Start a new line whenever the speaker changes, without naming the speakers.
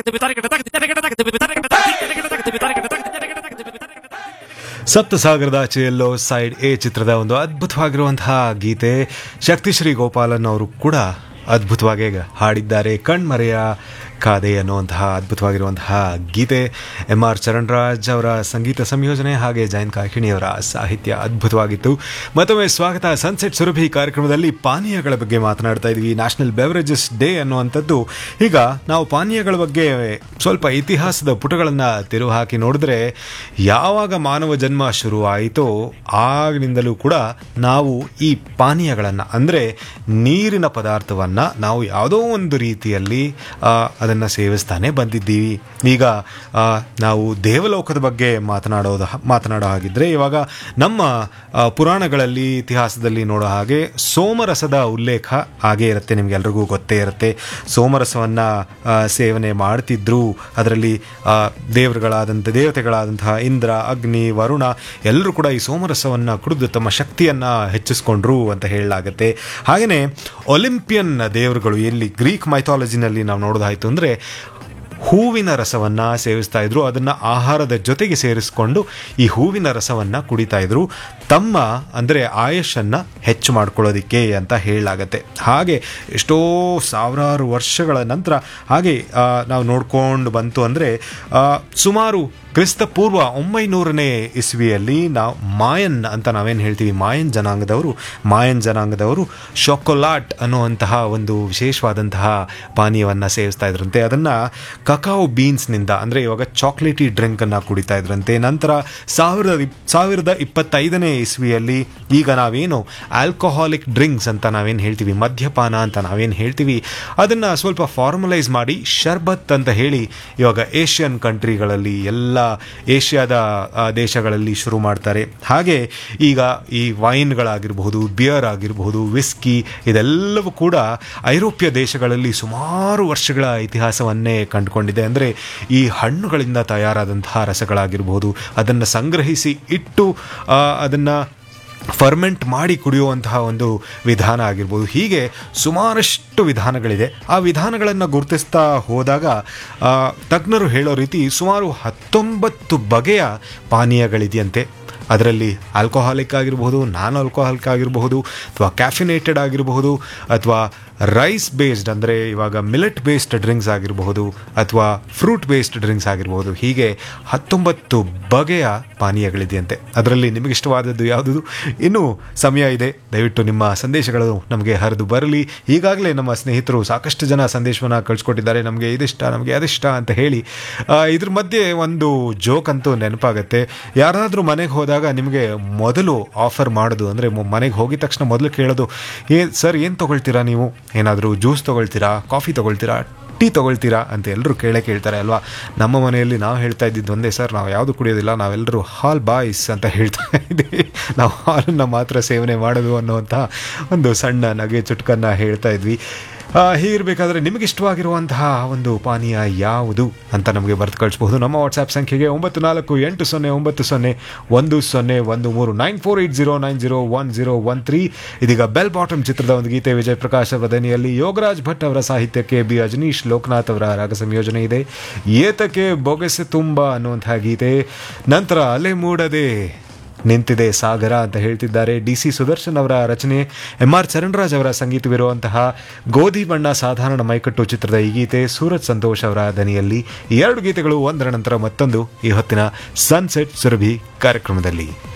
ಸಪ್ತಸಾಗರದ ಆಚೆಯಲ್ಲೋ side A ಚಿತ್ರದ ಒಂದು ಅದ್ಭುತವಾಗಿರುವಂತಹ ಗೀತೆ ಶಕ್ತಿಶ್ರೀ ಗೋಪಾಲನ್ ಅವರು ಕೂಡ ಅದ್ಭುತವಾಗಿ ಹಾಡಿದ್ದಾರೆ ಕಣ್ಮರೆಯ ಕಾದೆ ಅನ್ನುವಂತಹ ಅದ್ಭುತವಾಗಿರುವಂತಹ ಗೀತೆ ಎಂ ಆರ್ ಚರಣ್ರಾಜ್ ಅವರ ಸಂಗೀತ ಸಂಯೋಜನೆ ಹಾಗೆ ಜಯಂತ್ ಕಾಕಿಣಿಯವರ ಸಾಹಿತ್ಯ ಅದ್ಭುತವಾಗಿತ್ತು ಮತ್ತೊಮ್ಮೆ ಸ್ವಾಗತ ಸನ್ಸೆಟ್ ಸುರಭಿ ಕಾರ್ಯಕ್ರಮದಲ್ಲಿ ಪಾನೀಯಗಳ ಬಗ್ಗೆ ಮಾತನಾಡ್ತಾ ಇದ್ವಿ ನ್ಯಾಷನಲ್ ಬೆವರೇಜಸ್ ಡೇ ಅನ್ನುವಂಥದ್ದು ಈಗ ನಾವು ಪಾನೀಯಗಳ ಬಗ್ಗೆ ಸ್ವಲ್ಪ ಇತಿಹಾಸದ ಪುಟಗಳನ್ನು ತಿರುವು ಹಾಕಿ ನೋಡಿದ್ರೆ ಯಾವಾಗ ಮಾನವ ಜನ್ಮ ಶುರು ಆಯಿತೋ ಆಗಿನಿಂದಲೂ ಕೂಡ ನಾವು ಈ ಪಾನೀಯಗಳನ್ನು ಅಂದರೆ ನೀರಿನ ಪದಾರ್ಥವನ್ನು ನಾವು ಯಾವುದೋ ಒಂದು ರೀತಿಯಲ್ಲಿ ಅದನ್ನು ಸೇವಿಸ್ತಾನೆ ಬಂದಿದ್ದೀವಿ ಈಗ ಆ, ನಾವು ದೇವಲೋಕದ ಬಗ್ಗೆ ಮಾತನಾಡೋದು ಮಾತನಾಡೋ ಹಾಗಿದ್ರೆ ಇವಾಗ ನಮ್ಮ ಆ, ಪುರಾಣಗಳಲ್ಲಿ ಇತಿಹಾಸದಲ್ಲಿ ನೋಡೋ ಹಾಗೆ ಸೋಮರಸದ ಉಲ್ಲೇಖ ಹಾಗೇ ಇರುತ್ತೆ ನಿಮ್ಗೆಲ್ರಿಗೂ ಗೊತ್ತೇ ಇರುತ್ತೆ ಸೋಮರಸವನ್ನು ಸೇವನೆ ಮಾಡ್ತಿದ್ರು ಅದರಲ್ಲಿ ಆ, ದೇವರುಗಳಾದಂಥ ದೇವತೆಗಳಾದಂತಹ ಇಂದ್ರ ಅಗ್ನಿ ವರುಣ ಎಲ್ಲರೂ ಕೂಡ ಈ ಸೋಮರಸವನ್ನು ಕುಡಿದು ತಮ್ಮ ಶಕ್ತಿಯನ್ನು ಹೆಚ್ಚಿಸ್ಕೊಂಡ್ರು ಅಂತ ಹೇಳಲಾಗುತ್ತೆ ಹಾಗೆಯೇ ಒಲಿಂಪಿಯನ್ ದೇವರುಗಳು ಎಲ್ಲಿ ಗ್ರೀಕ್ ಮೈಥಾಲಜಿನಲ್ಲಿ ನಾವು ನೋಡೋದಾಯ್ತು ಅಂದರೆ ಹೂವಿನ ರಸವನ್ನು ಸೇವಿಸ್ತಾ ಇದ್ರು ಅದನ್ನು ಆಹಾರದ ಜೊತೆಗೆ ಸೇರಿಸ್ಕೊಂಡು ಈ ಹೂವಿನ ರಸವನ್ನು ಕುಡಿತಾ ಇದ್ರು ತಮ್ಮ ಅಂದರೆ ಆಯುಷನ್ನು ಹೆಚ್ಚು ಮಾಡ್ಕೊಳ್ಳೋದಿಕ್ಕೆ ಅಂತ ಹೇಳಲಾಗತ್ತೆ ಹಾಗೆ ಎಷ್ಟೋ ಸಾವಿರಾರು ವರ್ಷಗಳ ನಂತರ ಹಾಗೆ ಆ, ನಾವು ನೋಡ್ಕೊಂಡು ಬಂತು ಅಂದರೆ ಸುಮಾರು ಕ್ರಿಸ್ತ ಪೂರ್ವ ಒಂಬೈನೂರನೇ ಇಸ್ವಿಯಲ್ಲಿ ನಾವು ಮಾಯನ್ ಅಂತ ನಾವೇನು ಹೇಳ್ತೀವಿ ಮಾಯನ್ ಜನಾಂಗದವರು ಮಾಯನ್ ಜನಾಂಗದವರು ಶೊಕೊಲಾಟ್ ಅನ್ನುವಂತಹ ಒಂದು ವಿಶೇಷವಾದಂತಹ ಪಾನೀಯವನ್ನು ಸೇವಿಸ್ತಾ ಇದ್ರಂತೆ ಅದನ್ನು ಕಕಾओ ಬೀನ್ಸ್ನಿಂದ ಅಂದರೆ ಇವಾಗ ಚಾಕ್ಲೇಟಿ ಡ್ರಿಂಕನ್ನು ಕುಡಿತಾ ಇದ್ರಂತೆ ನಂತರ ಸಾವಿರದ ಇಪ್- ಸಾವಿರದ ಇಪ್ಪತ್ತೈದನೇ ಇಸ್ವಿಯಲ್ಲಿ ಈಗ ನಾವೇನು ಆಲ್ಕೋಹಾಲಿಕ್ ಡ್ರಿಂಕ್ಸ್ ಅಂತ ನಾವೇನು ಹೇಳ್ತೀವಿ ಮದ್ಯಪಾನ ಅಂತ ನಾವೇನು ಹೇಳ್ತೀವಿ ಅದನ್ನು ಸ್ವಲ್ಪ ಫಾರ್ಮಲೈಸ್ ಮಾಡಿ ಶರ್ಬತ್ ಅಂತ ಹೇಳಿ ಇವಾಗ ಏಷ್ಯನ್ ಕಂಟ್ರಿಗಳಲ್ಲಿ ಎಲ್ಲ ಏಷ್ಯಾದ ಆ, ದೇಶಗಳಲ್ಲಿ ಶುರು ಮಾಡ್ತಾರೆ ಹಾಗೆ ಈಗ ಈ ವೈನ್ಗಳಾಗಿರಬಹುದು ಬಿಯರ್ ಆಗಿರಬಹುದು ವಿಸ್ಕಿ ಇದೆಲ್ಲವೂ ಕೂಡ ಐರೋಪ್ಯ ದೇಶಗಳಲ್ಲಿ ಸುಮಾರು ವರ್ಷಗಳ ಇತಿಹಾಸವನ್ನೇ ಕಂಡುಕೊಂಡಿದೆ ಅಂದರೆ ಈ ಹಣ್ಣುಗಳಿಂದ ತಯಾರಾದಂತಹ ರಸಗಳಾಗಿರಬಹುದು ಅದನ್ನು ಸಂಗ್ರಹಿಸಿ ಇಟ್ಟು ಅದನ್ನು ಫರ್ಮೆಂಟ್ ಮಾಡಿ ಕುಡಿಯುವಂತಹ ಒಂದು ವಿಧಾನ ಆಗಿರ್ಬೋದು ಹೀಗೆ ಸುಮಾರಷ್ಟು ವಿಧಾನಗಳಿದೆ ಆ ವಿಧಾನಗಳನ್ನು ಗುರುತಿಸ್ತಾ ಹೋದಾಗ ಆ, ತಜ್ಞರು ಹೇಳೋ ರೀತಿ ಸುಮಾರು ಹತ್ತೊಂಬತ್ತು ಬಗೆಯ ಪಾನೀಯಗಳಿದೆಯಂತೆ ಅದರಲ್ಲಿ ಆಲ್ಕೋಹಾಲಿಕ್ ಆಗಿರಬಹುದು ನಾನ್ ಆಲ್ಕೋಹಾಲಿಕ್ ಆಗಿರಬಹುದು ಅಥವಾ ಕ್ಯಾಫಿನೇಟೆಡ್ ಆಗಿರಬಹುದು ಅಥವಾ ರೈಸ್ ಬೇಸ್ಡ್ ಅಂದರೆ ಇವಾಗ ಮಿಲೆಟ್ ಬೇಸ್ಡ್ ಡ್ರಿಂಕ್ಸ್ ಆಗಿರಬಹುದು ಅಥವಾ ಫ್ರೂಟ್ ಬೇಸ್ಡ್ ಡ್ರಿಂಕ್ಸ್ ಆಗಿರಬಹುದು ಹೀಗೆ ಹತ್ತೊಂಬತ್ತು ಬಗೆಯ ಪಾನೀಯಗಳಿದೆಯಂತೆ ಅದರಲ್ಲಿ ನಿಮಗೆ ಇಷ್ಟವಾದದ್ದು ಯಾವುದು ಇನ್ನೂ ಸಮಯ ಇದೆ ದಯವಿಟ್ಟು ನಿಮ್ಮ ಸಂದೇಶಗಳು ನಮಗೆ ಹರಿದು ಬರಲಿ ಈಗಾಗಲೇ ನಮ್ಮ ಸ್ನೇಹಿತರು ಸಾಕಷ್ಟು ಜನ ಸಂದೇಶವನ್ನು ಕಳಿಸ್ಕೊಟ್ಟಿದ್ದಾರೆ ನಮಗೆ ಇದಿಷ್ಟ ನಮಗೆ ಅದಿಷ್ಟ ಅಂತ ಹೇಳಿ ಆ, ಇದ್ರ ಮಧ್ಯೆ ಒಂದು ಜೋಕ್ ಅಂತೂ ನೆನಪಾಗತ್ತೆ ಯಾರಾದರೂ ಮನೆಗೆ ಹೋದಾಗ ನಿಮಗೆ ಮೊದಲು ಆಫರ್ ಮಾಡೋದು ಅಂದರೆ ಮನೆಗೆ ಹೋಗಿದ ತಕ್ಷಣ ಮೊದಲು ಕೇಳೋದು ಏ ಸರ್ ಏನು ತೊಗೊಳ್ತೀರಾ ನೀವು ಏನಾದರೂ ಜ್ಯೂಸ್ ತೊಗೊಳ್ತೀರಾ ಕಾಫಿ ತೊಗೊಳ್ತೀರಾ ಟೀ ತೊಗೊಳ್ತೀರಾ ಅಂತ ಎಲ್ಲರೂ ಕೇಳೇ ಕೇಳ್ತಾರೆ ಅಲ್ವಾ ನಮ್ಮ ಮನೆಯಲ್ಲಿ ನಾವು ಹೇಳ್ತಾ ಇದ್ದಿದ್ದು ಒಂದೇ ಸರ್ ನಾವು ಯಾವುದು ಕುಡಿಯೋದಿಲ್ಲ ನಾವೆಲ್ಲರೂ ಹಾಲ್ ಬಾಯ್ಸ್ ಅಂತ ಹೇಳ್ತಾ ಇದ್ದೀವಿ ನಾವು ಹಾಲನ್ನು ಮಾತ್ರ ಸೇವನೆ ಮಾಡೋದು ಅನ್ನುವಂಥ ಒಂದು ಸಣ್ಣ ನಗೆ ಚುಟ್ಕನ್ನು ಹೇಳ್ತಾ ಇದ್ವಿ ಆ, ಹೀಗಿರಬೇಕಾದ್ರೆ ನಿಮಗೆ ಇಷ್ಟವಾಗಿರುವಂತಹ ಒಂದು ಪಾನೀಯ ಯಾವುದು ಅಂತ ನಮಗೆ ಬರೆದು ಕಳಿಸ್ಬಹುದು ನಮ್ಮ ವಾಟ್ಸ್ಆ್ಯಪ್ ಸಂಖ್ಯೆಗೆ ಒಂಬತ್ತು ನಾಲ್ಕು ಎಂಟು ಸೊನ್ನೆ ಒಂಬತ್ತು ಸೊನ್ನೆ ಒಂದು ಸೊನ್ನೆ ಒಂದು ಮೂರು nine four eight zero nine zero one zero one three ಇದೀಗ ಬೆಲ್ ಬಾಟಮ್ ಚಿತ್ರದ ಒಂದು ಗೀತೆ ವಿಜಯ್ ಪ್ರಕಾಶ್ ಅವರ ದನಿಯಲ್ಲಿ ಯೋಗರಾಜ್ ಭಟ್ ಅವರ ಸಾಹಿತ್ಯಕ್ಕೆ ಬಿ ಅಜನೀಶ್ ಲೋಕನಾಥ್ ಅವರ ರಾಗ ಸಂಯೋಜನೆ ಇದೆ ಏತಕ್ಕೆ ಬೊಗೆಸೆ ತುಂಬ ಅನ್ನುವಂತಹ ಗೀತೆ ನಂತರ ಅಲೆ ಮೂಡದೆ ನಿಂತಿದೆ ಸಾಗರ ಅಂತ ಹೇಳ್ತಿದ್ದಾರೆ ಡಿ ಸಿ ಸುದರ್ಶನ್ ಅವರ ರಚನೆ ಎಂ ಆರ್ ಚರಣ್ರಾಜ್ ಅವರ ಸಂಗೀತವಿರುವಂತಹ ಗೋಧಿ ಬಣ್ಣ ಸಾಧಾರಣ ಮೈಕಟ್ಟು ಚಿತ್ರದ ಈ ಗೀತೆ ಸೂರಜ್ ಸಂತೋಷ್ ಅವರ ದನಿಯಲ್ಲಿ ಈ ಎರಡು ಗೀತೆಗಳು ಒಂದರ ನಂತರ ಮತ್ತೊಂದು ಈ ಹೊತ್ತಿನ ಸನ್ಸೆಟ್ ಸುರಭಿ ಕಾರ್ಯಕ್ರಮದಲ್ಲಿ